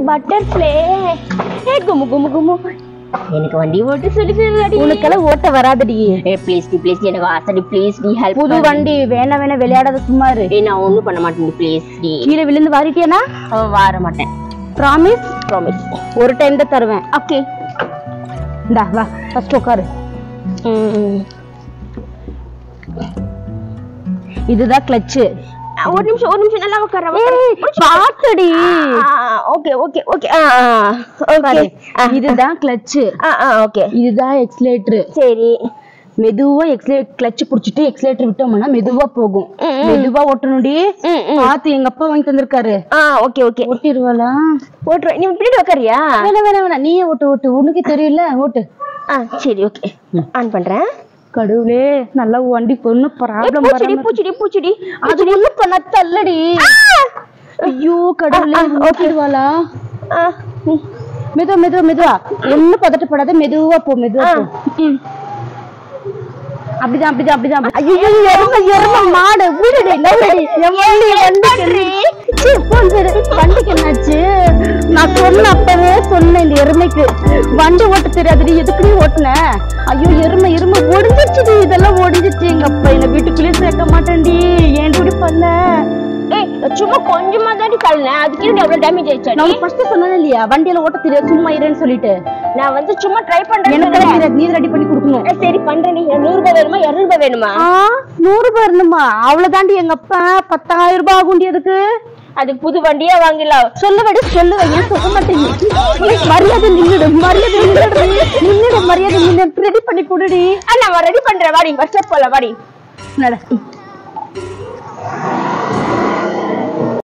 Butterfly ஏ குமு குமு குமு எனக்கு வண்டி ஓட்டு சொல்லி சொல்லி உனக்கெல்லாம் ஓட்ட வராதடி ஏ ப்ளீஸ் டி ப்ளீஸ் எனக்கு ஆசடி ப்ளீஸ் டி ஹெல்ப் புது வண்டி வேணா வேணா விளையாடாத சும்மா இரு ஏ நான் ஒண்ணும் பண்ண மாட்டேன் ப்ளீஸ் டி கீழே விழுந்து வாரிட்டியானா அவன் வார மாட்டேன் ப்ராமிஸ் ப்ராமிஸ் ஒரு டைம் தான் தருவேன் ஓகே இந்தா வா ஃபர்ஸ்ட் உட்காரு இதுதான் கிளச்சு ஒரு நிமிஷம் ஒரு நிமிஷம் நல்லா உட்கார பாத்துடி ஓகே ஓகே ஓகே ஆ பாரு, ஓகே இதுதான் கிளச்சு ஆ ஆ ஓகே இதுதான் எக்ஸலேட்டர் சரி மெதுவா எக்ஸலேட் கிளட்ச் புடிச்சிட்டு எக்ஸலேட்டர் விட்டோம்னா மெதுவா போகும் ம், ம். மெதுவா ஓட்டணும்டி ம் ம் பாத்து எங்க அப்பா வாங்கி தந்திருக்காரு ஆ ஓகே ஓகே ஓட்டிடுவாளா ஓட்டுறேன் நீ பின்னாடி உட்காரியா வேணாம் வேணாம் வேணாம் நீயே ஓட்டு ஓட்டு உனக்கு தெரியல ஓட்டு ஆ சரி ஓகே ஆன் பண்றேன் கடவுளே நல்லா வண்டி பொண்ணு ப்ராப்ளம் பூச்சிடி பூச்சிடி பூச்சிடி அது ஒண்ணு பண்ண தள்ளடி ஐயோ கடவுளே ஆ, ஆ, okay. ஓட்டிடுவாளா ஆ நீ மெதுவா மெதுவா மெதுவா ஒண்ணு பதட்டப்படாத மெதுவா போ மெதுவா ஆ போ அப்படிதான் அப்படிதான் அப்படிதான் ஐயோ எருமை எருமை மாடு வீடுடி நவுடி என் வண்டி வண்டிக்கு சீ, போன் சரி வண்டிக்கு என்னாச்சு நான் சொன்ன அப்பவே சொன்னேன் இந்த எருமைக்கு வண்டி ஓட்ட தெரியாதுடி எதுக்குடி ஓட்டுன ஐயோ எருமை எருமை ஒடிஞ்சிச்சுடி இதெல்லாம் ஒடிஞ்சிச்சு எங்க அப்பா என்ன வீட்டுக்குள்ளேயே சேர்க்க மாட்டேன்டி ஏன் இப்படி பண்ண ஏய் சும்மா கொஞ்சமா தாண்டி தள்ளேன் அதுக்கு என்ன எவ்வளவு டேமேஜ் ஆயிடுச்சு நான் ஃபர்ஸ்ட் சொன்னேன் இல்லையா வண்டியில ஓட்ட தெரியாது சும்மா இருன்னு சொல்லிட்டு நான் வந்து சும்மா ட்ரை பண்றேன் எனக்கு தெரியாது நீ ரெடி பண்ணி கொடுக்கணும் ஏய், சரி பண்றேன் நீ நூறு ரூபாய் வேணுமா இருநூறு ரூபாய் வேணுமா ஆ நூறு ரூபாய் இருந்துமா அவ்வளவுதாண்டி எங்க அப்பா பத்தாயிரம் ரூபாய் ஆகும்டி அதுக்கு அதுக்கு புது வண்டியே வாங்கிடலாம் சொல்ல விட சொல்ல ஏன் சொல்ல மாட்டேங்க Please, மரியாதை நின்னுடு மரியாதை நின்னுடு நின்னுடு மரியாதை நின்னு ரெடி பண்ணி கொடுடி ஆ நான் ரெடி பண்றேன் வாடி ஃபர்ஸ்ட் போல வாடி நட